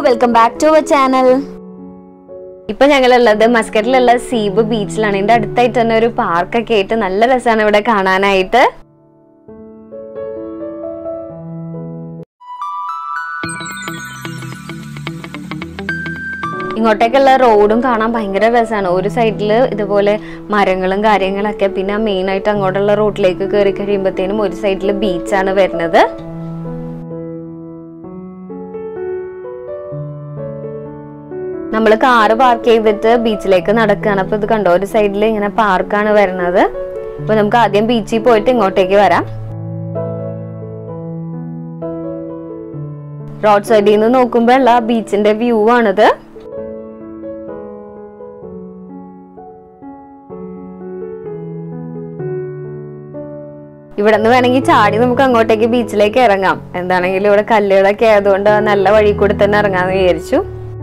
welcome back to our channel ഇപ്പൊ ഞങ്ങളുള്ളത് മസ്കറ്റിലുള്ള Seeb ബീച്ചിലാണ് ഇതിന്റെ അടുത്തായിട്ട് തന്നെ ഒരു പാർക്കൊക്കെ ആയിട്ട് നല്ല രസമാണ് ഇവിടെ കാണാനായിട്ട് ഇങ്ങോട്ടേക്കുള്ള റോഡും കാണാൻ ഭയങ്കര രസമാണ് ഒരു സൈഡിൽ ഇതുപോലെ മരങ്ങളും കാര്യങ്ങളൊക്കെ പിന്നെ മെയിൻ ആയിട്ട് അങ്ങോട്ടുള്ള റോഡിലേക്ക് കയറി കഴിയുമ്പോഴത്തേനും ഒരു സൈഡിൽ ബീച്ചാണ് വരുന്നത് നമ്മൾ കാറ് പാർക്ക് ചെയ്തിട്ട് ബീച്ചിലേക്ക് നടക്കുകയാണ് അപ്പൊ ഇത് കണ്ടോ ഒരു സൈഡിൽ ഇങ്ങനെ പാർക്കാണ് വരുന്നത് അപ്പൊ നമുക്ക് ആദ്യം ബീച്ചിൽ പോയിട്ട് ഇങ്ങോട്ടേക്ക് വരാം റോഡ് സൈഡിൽ നിന്ന് നോക്കുമ്പോൾ ഉള്ള ബീച്ചിന്റെ വ്യൂ ആണിത് ഇവിടെ നിന്ന് വേണമെങ്കിൽ ചാടി നമുക്ക് അങ്ങോട്ടേക്ക് ബീച്ചിലേക്ക് ഇറങ്ങാം എന്താണെങ്കിലും ഇവിടെ കല്ലുകളൊക്കെ ആയതുകൊണ്ട് നല്ല വഴി കൂടി തന്നെ ഇറങ്ങാന്ന് വിചാരിച്ചു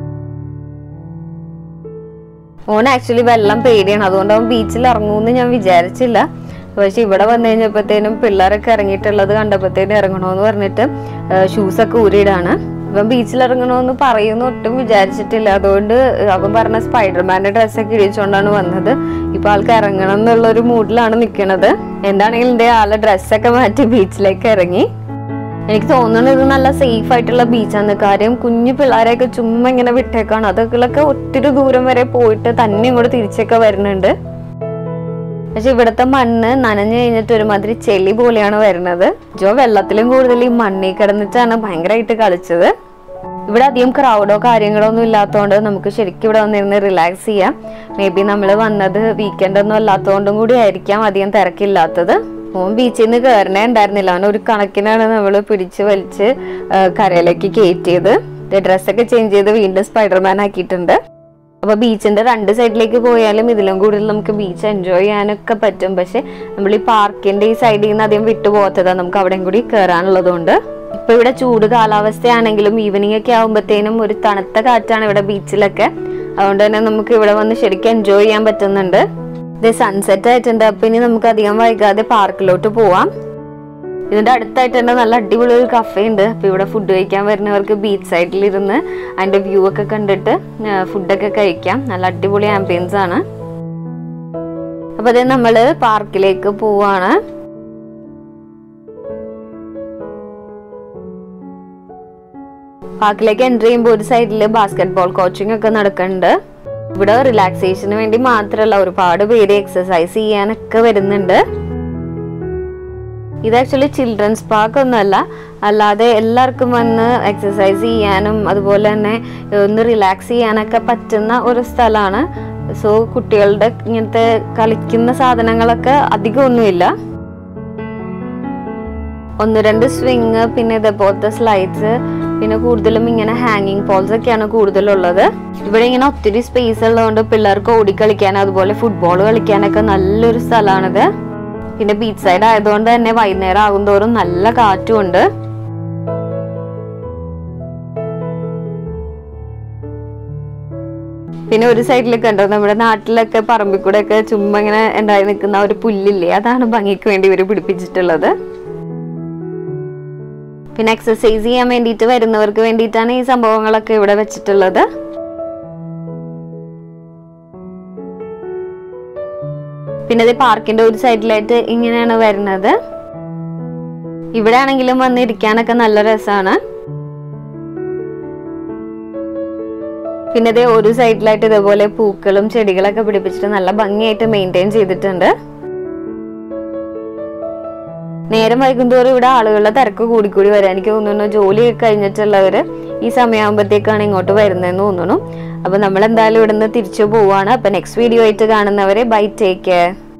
ഓൻ ആക്ച്വലി വെള്ളം പേടിയാണ് അതുകൊണ്ട് അവൻ ബീച്ചിൽ ഇറങ്ങുമെന്ന് ഞാൻ വിചാരിച്ചില്ല പക്ഷെ ഇവിടെ വന്നു കഴിഞ്ഞപ്പോഴത്തേനും പിള്ളേരൊക്കെ ഇറങ്ങിയിട്ടുള്ളത് കണ്ടപ്പോഴത്തേനും ഇറങ്ങണമെന്ന് പറഞ്ഞിട്ട് ഷൂസൊക്കെ ഊരിയിടാണ് ഇവൻ ബീച്ചിൽ ഇറങ്ങണമെന്ന് പറയുന്നു ഒട്ടും വിചാരിച്ചിട്ടില്ല അതുകൊണ്ട് അവൻ പറഞ്ഞ സ്പൈഡർമാന്റെ ഡ്രസ്സൊക്കെ ഇടിച്ചുകൊണ്ടാണ് വന്നത് ഇപ്പൊ ആൾക്ക് ഇറങ്ങണം എന്നുള്ള ഒരു മൂഡിലാണ് നിൽക്കുന്നത് എന്താണെങ്കിലും എന്റെ ആളെ ഡ്രസ്സൊക്കെ മാറ്റി ബീച്ചിലേക്ക് ഇറങ്ങി എനിക്ക് തോന്നുന്നത് ഇത് നല്ല സേഫ് ആയിട്ടുള്ള ബീച്ചാണ് കാര്യം കുഞ്ഞു പിള്ളേരെയൊക്കെ ചുമ്മാ ഇങ്ങനെ വിട്ടേക്കാണ് അതൊക്കെ ഒത്തിരി ദൂരം വരെ പോയിട്ട് തന്നെ ഇങ്ങോട്ട് തിരിച്ചൊക്കെ വരുന്നുണ്ട് പക്ഷെ ഇവിടുത്തെ മണ്ണ് നനഞ്ഞു കഴിഞ്ഞിട്ട് ഒരുമാതിരി ചെളി പോലെയാണ് വരുന്നത് ജോ വെള്ളത്തിലും കൂടുതൽ ഈ മണ്ണിൽ കിടന്നിട്ടാണ് ഭയങ്കരമായിട്ട് കളിച്ചത് ഇവിടെ അധികം ക്രൗഡോ കാര്യങ്ങളോ ഒന്നും ഇല്ലാത്തതുകൊണ്ട് നമുക്ക് ശരിക്കും ഇവിടെ വന്നിരുന്ന് റിലാക്സ് ചെയ്യാം മേ ബി നമ്മൾ വന്നത് വീക്കെൻഡ് ഒന്നും അല്ലാത്തതുകൊണ്ടും കൂടി ആയിരിക്കാം അധികം തിരക്കില്ലാത്തത് ഓൻ ബീച്ചിൽ നിന്ന് കയറണേ ഉണ്ടായിരുന്നില്ല അവൻ ഒരു കണക്കിനാണ് നമ്മൾ പിടിച്ച് വലിച്ച് ആ, കരയിലേക്ക് കയറ്റിയത് ഡ്രസ്സൊക്കെ ചേഞ്ച് ചെയ്ത് വീണ്ടും സ്പൈഡർമാൻ ആക്കിയിട്ടുണ്ട് അപ്പൊ ബീച്ചിന്റെ രണ്ട് സൈഡിലേക്ക് പോയാലും ഇതിലും കൂടുതൽ നമുക്ക് ബീച്ച് എൻജോയ് ചെയ്യാനൊക്കെ പറ്റും പക്ഷെ നമ്മൾ ഈ പാർക്കിന്റെ ഈ സൈഡിൽ നിന്ന് അധികം വിട്ടുപോകാത്തതാണ് നമുക്ക് അവിടെയും കൂടി കയറാനുള്ളതുകൊണ്ട് ഇപ്പൊ ഇവിടെ ചൂട് കാലാവസ്ഥയാണെങ്കിലും ഈവനിങ് ഒക്കെ ആകുമ്പോഴത്തേനും ഒരു തണുത്ത കാറ്റാണ് ഇവിടെ ബീച്ചിലൊക്കെ അതുകൊണ്ട് തന്നെ നമുക്ക് ഇവിടെ വന്ന് ശരിക്കും എൻജോയ് ചെയ്യാൻ പറ്റുന്നുണ്ട് ഇത് സൺസെറ്റ് ആയിട്ടുണ്ട് അപ്പൊ ഇനി നമുക്ക് അധികം വൈകാതെ പാർക്കിലോട്ട് പോവാം ഇതിന്റെ അടുത്തായിട്ട് തന്നെ നല്ല അടിപൊളി ഒരു കഫേ ഉണ്ട് അപ്പൊ ഇവിടെ ഫുഡ് കഴിക്കാൻ വരുന്നവർക്ക് ബീച്ച് സൈഡിൽ ഇരുന്ന് അതിന്റെ വ്യൂ ഒക്കെ കണ്ടിട്ട് ഫുഡൊക്കെ കഴിക്കാം നല്ല അടിപൊളി ആംബിയൻസ് ആണ് അപ്പൊ അത് നമ്മള് പാർക്കിലേക്ക് പോവാണ് പാർക്കിലേക്ക് എൻ്റർ ചെയ്യുമ്പോൾ ഒരു സൈഡിൽ ബാസ്കറ്റ് ബോൾ കോച്ചിങ് ഒക്കെ നടക്കുന്നുണ്ട് ഇവിടെ റിലാക്സേഷന് വേണ്ടി മാത്രമല്ല ഒരുപാട് പേര് എക്സസൈസ് ചെയ്യാനൊക്കെ വരുന്നുണ്ട് ഇത് ആക്ച്വലി ചിൽഡ്രൻസ് പാർക്ക് ഒന്നുമല്ല അല്ലാതെ എല്ലാവർക്കും വന്ന് എക്സസൈസ് ചെയ്യാനും അതുപോലെ തന്നെ ഒന്ന് റിലാക്സ് ചെയ്യാനൊക്കെ പറ്റുന്ന ഒരു സ്ഥലമാണ് സോ കുട്ടികളുടെ ഇങ്ങനത്തെ കളിക്കുന്ന സാധനങ്ങളൊക്കെ അധികം ഒന്നുമില്ല ഒന്ന് രണ്ട് സ്വിങ് പിന്നെ ഇതേപോലത്തെ സ്ലൈഡ്സ് പിന്നെ കൂടുതലും ഇങ്ങനെ ഹാങ്ങിങ് പോൾസ് ഒക്കെയാണ് കൂടുതലുള്ളത് ഇവിടെ ഇങ്ങനെ ഒത്തിരി സ്പേസ് ഉള്ളതുകൊണ്ട് പിള്ളേർക്ക് ഓടിക്കളിക്കാൻ അതുപോലെ ഫുട്ബോൾ കളിക്കാനൊക്കെ നല്ലൊരു സ്ഥലമാണിത് പിന്നെ ബീച്ച് സൈഡ് ആയതുകൊണ്ട് തന്നെ വൈകുന്നേരം ആകും തോറും നല്ല കാറ്റും ഉണ്ട് പിന്നെ ഒരു സൈഡിൽ കണ്ടോ നമ്മുടെ നാട്ടിലൊക്കെ പറമ്പിൽ കൂടെ ഒക്കെ ചുമ്മാ ഇങ്ങനെ ഉണ്ടായി നിൽക്കുന്ന ആ ഒരു പുല്ലില്ലേ അതാണ് ഭംഗിക്ക് വേണ്ടി ഇവർ പിടിപ്പിച്ചിട്ടുള്ളത് പിന്നെ എക്സസൈസ് ചെയ്യാൻ വേണ്ടിയിട്ട് വരുന്നവർക്ക് വേണ്ടിയിട്ടാണ് ഈ സംഭവങ്ങളൊക്കെ ഇവിടെ വെച്ചിട്ടുള്ളത് പിന്നെ ഇത് പാർക്കിന്റെ ഒരു സൈഡിലായിട്ട് ഇങ്ങനെയാണ് വരുന്നത് ഇവിടെ ആണെങ്കിലും വന്ന് ഇരിക്കാനൊക്കെ നല്ല രസമാണ് പിന്നെ ഇത് ഒരു സൈഡിലായിട്ട് ഇതേപോലെ പൂക്കളും ചെടികളൊക്കെ പിടിപ്പിച്ചിട്ട് നല്ല ഭംഗിയായിട്ട് മെയിൻറ്റെയിൻ ചെയ്തിട്ടുണ്ട് നേരം വൈകുന്തോറും ഇവിടെ ആളുകളുടെ തിരക്ക് കൂടിക്കൂടി വരാൻ എനിക്ക് തോന്നുന്നു ജോലിയൊക്കെ കഴിഞ്ഞിട്ടുള്ളവര് ഈ സമയമാകുമ്പോഴത്തേക്കാണ് ഇങ്ങോട്ട് വരുന്നതെന്ന് തോന്നുന്നു അപ്പൊ നമ്മൾ എന്തായാലും ഇവിടുന്ന് തിരിച്ചു പോവാണ് അപ്പൊ നെക്സ്റ്റ് വീഡിയോ ആയിട്ട് കാണുന്നവരെ ബൈ ടേക്ക് കെയർ